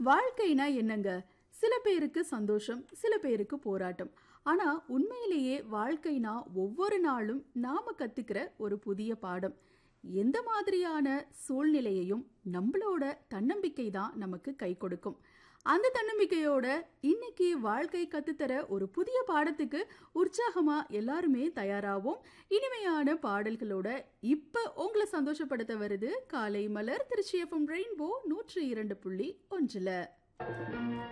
வாழ்க்கைனா என்னங்க சில பேருக்கு சந்தோஷம் சில பேருக்கு போராட்டம் ஆனா உண்மையிலேயே வாழ்க்கைனா ஒவ்வொரு நாளும் நாம கத்துக்கிற ஒரு புதிய பாடம் எந்த மாதிரியான சூழ்நிலையையும் நம்மளோட தன்னம்பிக்கை தான் நமக்கு கை கொடுக்கும் அந்த தன்னம்பிக்கையோட இன்னைக்கு வாழ்க்கை கத்துத்தர ஒரு புதிய பாடத்துக்கு உற்சாகமா எல்லாருமே தயாராவோம் இனிமையான பாடல்களோட இப்ப உங்களை சந்தோஷப்படுத்த வருது காலை மலர் திருச்சி எஃப்எம் ரெயின்போ நூற்றி இரண்டு புள்ளி ஒன்றுல